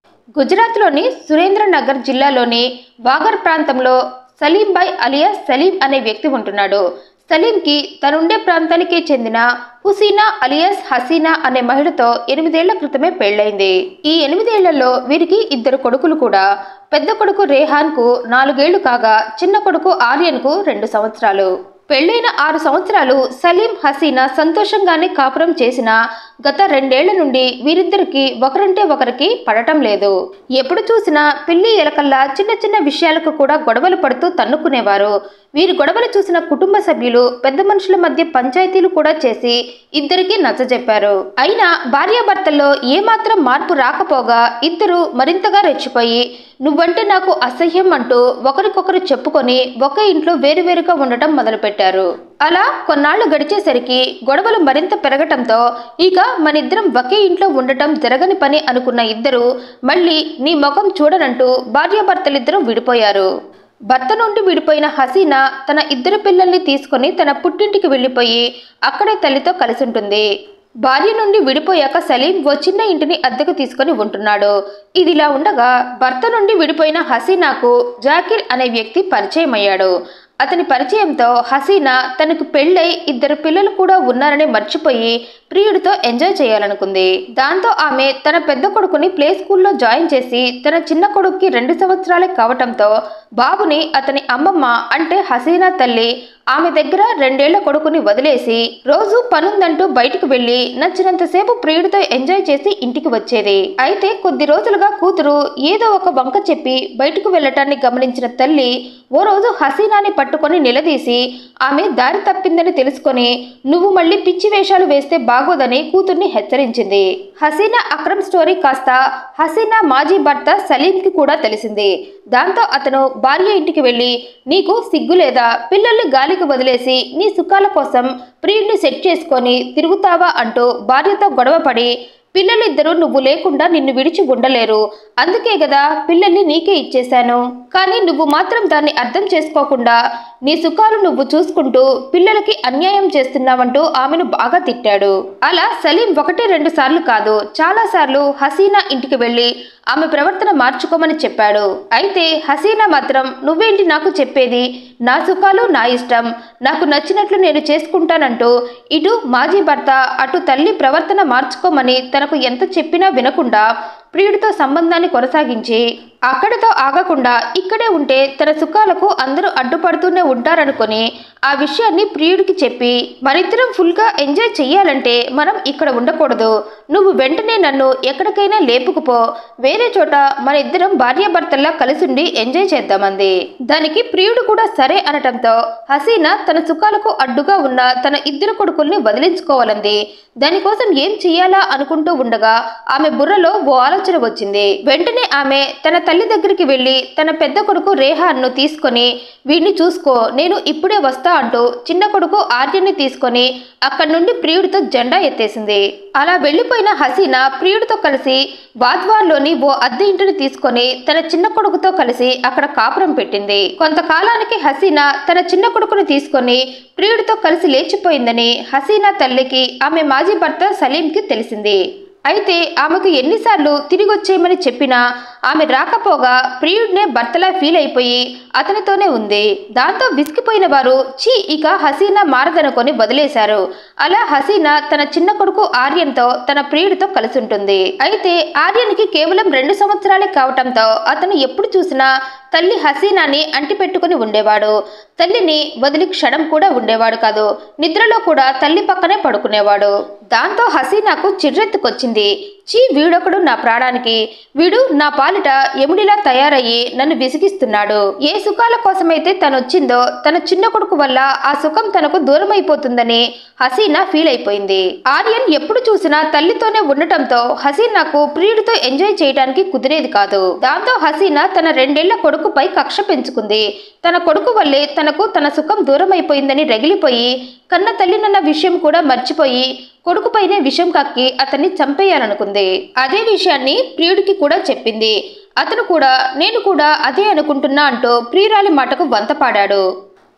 గుజరాత్లోని సురేంద్రనగర్ జిల్లాలోని వాగర్ ప్రాంతంలో సలీంబాయ్ అలియాస్ సలీం అనే వ్యక్తి ఉంటున్నాడు సలీంకి తనుండే ప్రాంతానికే చెందిన హుసీనా అలియాస్ హసీనా అనే మహిళతో ఎనిమిదేళ్ల క్రితమే పెళ్లైంది ఈ ఎనిమిదేళ్లలో వీరికి ఇద్దరు కొడుకులు కూడా పెద్ద కొడుకు రేహాన్కు నాలుగేళ్లు కాగా చిన్న కొడుకు ఆర్యన్కు రెండు సంవత్సరాలు పెళ్లైన ఆరు సంవత్సరాలు సలీం హసీనా సంతోషంగానే కాపురం చేసిన గత రెండేళ్ల నుండి వీరిద్దరికి ఒకరంటే ఒకరికి పడటం లేదు ఎప్పుడు చూసినా పిల్లి ఎలకల్లా చిన్న చిన్న విషయాలకు కూడా గొడవలు పడుతూ తన్నుకునేవారు వీరి గొడవలు చూసిన కుటుంబ సభ్యులు పెద్ద మనుషుల మధ్య పంచాయతీలు కూడా చేసి ఇద్దరికి నచ్చజెప్పారు అయినా భార్యాభర్తల్లో ఏమాత్రం మార్పు రాకపోగా ఇద్దరు మరింతగా రెచ్చిపోయి నువ్వంటే నాకు అసహ్యం అంటూ ఒకరికొకరు చెప్పుకొని ఒకే ఇంట్లో వేరువేరుగా ఉండటం మొదలుపెట్టారు అలా కొన్నాళ్లు గడిచేసరికి గొడవలు మరింత పెరగటంతో ఇక మనిద్దరం ఒకే ఇంట్లో ఉండటం జరగని పని అనుకున్న ఇద్దరు మళ్ళీ నీ ముఖం చూడనంటూ భార్యాభర్తలిద్దరూ విడిపోయారు భర్త నుండి విడిపోయిన హసీనా తన ఇద్దరు పిల్లల్ని తీసుకొని తన పుట్టింటికి వెళ్ళిపోయి అక్కడే తల్లితో కలిసి ఉంటుంది భార్య నుండి విడిపోయాక సలీం ఓ చిన్న ఇంటిని అద్దెకు తీసుకొని ఉంటున్నాడు ఇదిలా ఉండగా భర్త నుండి విడిపోయిన హసీనాకు జాకిర్ అనే వ్యక్తి పరిచయం అయ్యాడు అతని పరిచయంతో హసీనా తనకు పెళ్ళై ఇద్దరు పిల్లలు కూడా ఉన్నారని మర్చిపోయి ప్రియుడితో ఎంజాయ్ చేయాలనుకుంది దాంతో ఆమె తన పెద్ద కొడుకుని ప్లే స్కూల్లో జాయిన్ చేసి తన చిన్న కొడుక్కి రెండు సంవత్సరాలే కావటంతో బాబుని అతని అమ్మమ్మ అంటే హసీనా తల్లి ఆమె దగ్గర రెండేళ్ల కొడుకుని వదిలేసి రోజు పనుందంటూ బయటకు వెళ్లి నచ్చినంతసేపు ప్రియుడితో ఎంజాయ్ చేసి ఇంటికి వచ్చేది అయితే కొద్ది రోజులుగా కూతురు ఏదో ఒక వంక చెప్పి బయటకు వెళ్లటాన్ని గమనించిన తల్లి ఓ రోజు హసీనాని పట్టుకొని నిలదీసి ఆమె దారి తప్పిందని తెలుసుకొని నువ్వు మళ్ళీ పిచ్చి వేషాలు వేస్తే బాగోదని కూతుర్ని హెచ్చరించింది హసీనా అక్రమ్ స్టోరీ కాస్త హసీనా మాజీ భర్త సలీంకి కూడా తెలిసింది దాంతో అతను భార్య ఇంటికి వెళ్ళి నీకు సిగ్గు లేదా పిల్లల్ని గాలికి వదిలేసి నీ సుఖాల కోసం ప్రియుడిని సెట్ చేసుకొని తిరుగుతావా అంటూ భార్యతో గొడవపడి పిల్లలిద్దరూ నువ్వు లేకుండా నిన్ను విడిచి ఉండలేరు అందుకే కదా పిల్లల్ని నీకే ఇచ్చేశాను కానీ నువ్వు మాత్రం దాన్ని అర్థం చేసుకోకుండా నీ సుఖాలు నువ్వు చూసుకుంటూ పిల్లలకి అన్యాయం చేస్తున్నావంటూ ఆమెను బాగా తిట్టాడు అలా సలీం ఒకటి రెండు సార్లు కాదు చాలా సార్లు హసీనా ఇంటికి వెళ్ళి ఆమె ప్రవర్తన మార్చుకోమని చెప్పాడు అయితే హసీనా మాత్రం నువ్వేంటి నాకు చెప్పేది నా సుఖాలు నా ఇష్టం నాకు నచ్చినట్లు నేను చేసుకుంటానంటూ ఇటు మాజీ భర్త అటు తల్లి ప్రవర్తన మార్చుకోమని తనకు ఎంత చెప్పినా వినకుండా ప్రియుడితో సంబంధాన్ని కొనసాగించి అక్కడితో ఆగకుండా ఇక్కడే ఉంటే తన సుఖాలకు అందరూ అడ్డుపడుతూనే ఉంటారనుకొని ఆ విషయాన్ని ప్రియుడికి చెప్పి మనిద్దరం ఫుల్గా ఎంజాయ్ చెయ్యాలంటే మనం ఇక్కడ ఉండకూడదు నువ్వు వెంటనే నన్ను ఎక్కడికైనా లేపుకుపో వేరే చోట మన ఇద్దరం భార్యాభర్తల్లా కలిసుండి ఎంజాయ్ చేద్దామంది దానికి ప్రియుడు కూడా సరే అనటంతో హసీనా తన సుఖాలకు అడ్డుగా ఉన్న తన ఇద్దరు కొడుకుల్ని వదిలించుకోవాలంది దానికోసం ఏం చెయ్యాలా అనుకుంటూ ఉండగా ఆమె బుర్రలో ఓ ఆలోచన వచ్చింది వెంటనే ఆమె తన తల్లి దగ్గరికి వెళ్ళి తన పెద్ద కొడుకు రేహాన్ను తీసుకొని వీడిని చూసుకో నేను ఇప్పుడే వస్తా అంటూ చిన్న కొడుకు ఆర్యన్ని తీసుకొని అక్కడి నుండి ప్రియుడితో జెండా ఎత్తేసింది అలా వెళ్ళిపోయిన హసీనా ప్రియుడితో కలిసి వాద్వార్లోని ఓ అద్దె ఇంటిని తీసుకొని తన చిన్న కొడుకుతో కలిసి అక్కడ కాపురం పెట్టింది కొంతకాలానికి హసీనా తన చిన్న కొడుకుని తీసుకొని ప్రియుడితో కలిసి లేచిపోయిందని హసీనా తల్లికి ఆమె మాజీ భర్త సలీంకి తెలిసింది అయితే ఆమెకు ఎన్నిసార్లు తిరిగి వచ్చేయమని చెప్పినా ఆమె రాకపోగా ప్రియుడినే భర్తలా ఫీల్ అయిపోయి అతనితోనే ఉంది దాంతో విసిగిపోయిన వారు చీ ఇక హసీనా మారదనుకొని వదిలేశారు అలా హసీనా తన చిన్న కొడుకు ఆర్యన్తో తన ప్రియుడితో కలిసి ఉంటుంది అయితే ఆర్యన్కి కేవలం రెండు సంవత్సరాలే కావటంతో అతను ఎప్పుడు చూసినా తల్లి హసీనాని అంటిపెట్టుకుని ఉండేవాడు తల్లిని వదిలి క్షణం కూడా ఉండేవాడు కాదు నిద్రలో కూడా తల్లి పక్కనే పడుకునేవాడు దాంతో హసీనాకు చిర్రెత్తుకొచ్చింది చీ వీడొకడు నా ప్రాణానికి వీడు నా పాలిట ఎముడిలా తయారయ్యి నన్ను విసిగిస్తున్నాడు ఏ సుఖాల కోసమైతే తనొచ్చిందో తన చిన్న కొడుకు వల్ల ఆ సుఖం తనకు దూరం అయిపోతుందని హసీనా ఫీల్ అయిపోయింది ఆర్యన్ ఎప్పుడు చూసినా తల్లితోనే ఉండటంతో హసీనాకు ప్రియుడితో ఎంజాయ్ చేయడానికి కుదిరేది కాదు దాంతో హసీనా తన రెండేళ్ల కొడుకుపై కక్ష పెంచుకుంది తన కొడుకు వల్లే తనకు తన సుఖం దూరం అయిపోయిందని రగిలిపోయి కన్న తల్లినన్న విషయం కూడా మర్చిపోయి కొడుకుపైనే విషం కక్కి అతన్ని చంపేయాలనుకుంది అదే విషయాన్ని ప్రియుడికి కూడా చెప్పింది అతను కూడా నేను కూడా అదే అనుకుంటున్నా అంటూ ప్రియురాలి మాటకు వంతపాడాడు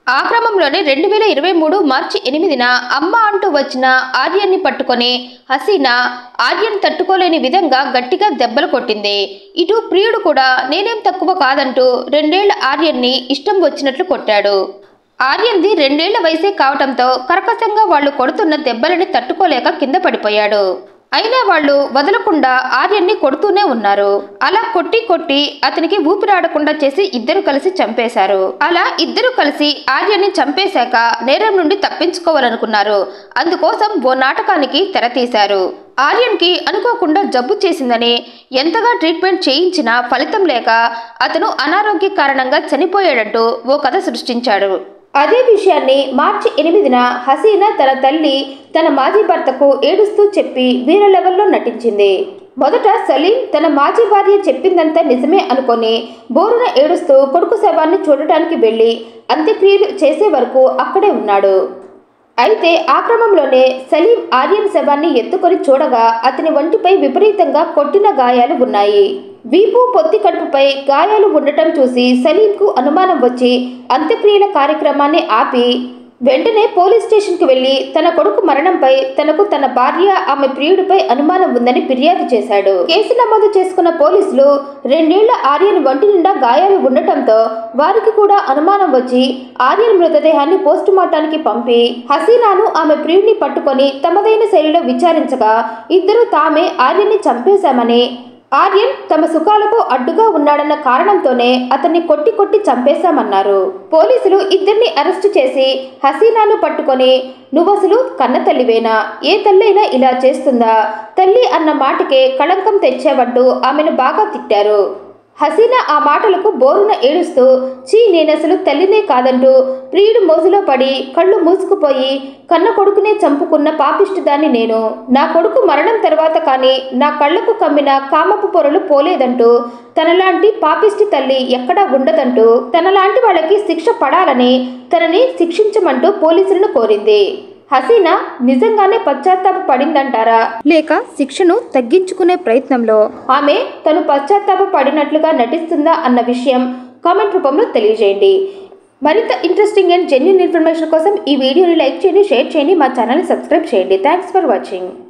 ఆ క్రమంలోనే రెండు వేల ఇరవై మూడు మార్చి ఎనిమిదిన అమ్మ అంటూ వచ్చిన ఆర్యన్ని పట్టుకొని హసీనా ఆర్యన్ తట్టుకోలేని విధంగా గట్టిగా దెబ్బలు కొట్టింది ఇటు ప్రియుడు కూడా నేనేం తక్కువ కాదంటూ రెండేళ్ల ఆర్యన్ని ఇష్టం వచ్చినట్లు కొట్టాడు ఆర్యన్ది రెండేళ్ల వయసే కావటంతో కర్కశంగా వాళ్ళు కొడుతున్న దెబ్బలని తట్టుకోలేక కింద పడిపోయాడు అయినా వాళ్ళు వదలకుండా ఆర్యన్ని కొడుతూనే ఉన్నారు అలా కొట్టి కొట్టి అతనికి ఊపిరాడకుండా చేసి ఇద్దరు కలిసి చంపేశారు అలా ఇద్దరు కలిసి ఆర్యన్ని చంపేశాక నేరం నుండి తప్పించుకోవాలనుకున్నారు అందుకోసం ఓ నాటకానికి తెరతీశారు ఆర్యన్కి అనుకోకుండా జబ్బు చేసిందని ఎంతగా ట్రీట్మెంట్ చేయించినా ఫలితం లేక అతను అనారోగ్య కారణంగా చనిపోయాడంటూ ఓ కథ సృష్టించాడు అదే విషయాన్ని మార్చి ఎనిమిదిన హసీనా తన తల్లి తన మాజీ భర్తకు ఏడుస్తూ చెప్పి వీర లెవెల్లో నటించింది మొదట సలీం తన మాజీ భార్య చెప్పిందంతా నిజమే అనుకొని బోరున ఏడుస్తూ కొడుకు శవాన్ని చూడటానికి వెళ్ళి అంత్యక్రియలు చేసే వరకు అక్కడే ఉన్నాడు అయితే ఆ క్రమంలోనే సలీం ఆర్యన్ శవాన్ని ఎత్తుకొని చూడగా అతని ఒంటిపై విపరీతంగా కొట్టిన గాయాలు ఉన్నాయి వీపు పొత్తి కడుపుపై గాయాలు ఉండటం చూసి సలీంకు అనుమానం వచ్చి అంత్యక్రియల కార్యక్రమాన్ని ఆపి వెంటనే పోలీస్ స్టేషన్కి వెళ్లి తన కొడుకు మరణంపై తనకు తన భార్య ఆమె ప్రియుడిపై అనుమానం ఉందని ఫిర్యాదు చేశాడు కేసు నమోదు చేసుకున్న పోలీసులు రెండేళ్ల ఆర్యన్ ఒంటి నిండా గాయాలు ఉండటంతో వారికి కూడా అనుమానం వచ్చి ఆర్యన్ మృతదేహాన్ని పోస్టుమార్టానికి పంపి హసీనాను ఆమె ప్రియుడిని పట్టుకొని తమదైన శైలిలో విచారించగా ఇద్దరు తామే ఆర్యన్ని చంపేశామని ఆర్యన్ తమ సుఖాలకు అడ్డుగా ఉన్నాడన్న కారణంతోనే అతన్ని కొట్టి కొట్టి చంపేశామన్నారు పోలీసులు ఇద్దరిని అరెస్టు చేసి హసీనాను పట్టుకొని నువ్వసలు కన్న తల్లివేనా ఏ తల్లైనా ఇలా చేస్తుందా తల్లి అన్న మాటకే కళంకం తెచ్చావంటూ ఆమెను బాగా తిట్టారు హసీనా ఆ మాటలకు బోరున ఏడుస్తూ చీ నేనసలు తల్లినే కాదంటూ ప్రియుడు మోజులో పడి కళ్ళు మూసుకుపోయి కన్న కొడుకునే చంపుకున్న పాపిష్టిదాన్ని నేను నా కొడుకు మరణం తర్వాత కానీ నా కళ్ళకు కమ్మిన కామపు పొరలు పోలేదంటూ తనలాంటి పాపిష్టి తల్లి ఎక్కడా ఉండదంటూ తనలాంటి వాళ్ళకి శిక్ష పడాలని తనని శిక్షించమంటూ పోలీసులను కోరింది హసీనా నిజంగానే పశ్చాత్తాప పడిందంటారా లేక శిక్షను తగ్గించుకునే ప్రయత్నంలో ఆమె తను పశ్చాత్తాప పడినట్లుగా నటిస్తుందా అన్న విషయం కామెంట్ రూపంలో తెలియజేయండి మరింత ఇంట్రెస్టింగ్ అండ్ జెన్యున్ ఇన్ఫర్మేషన్ కోసం ఈ వీడియోని లైక్ చేయండి షేర్ చేయండి మా ఛానల్ని సబ్స్క్రైబ్ చేయండి థ్యాంక్స్ ఫర్ వాచింగ్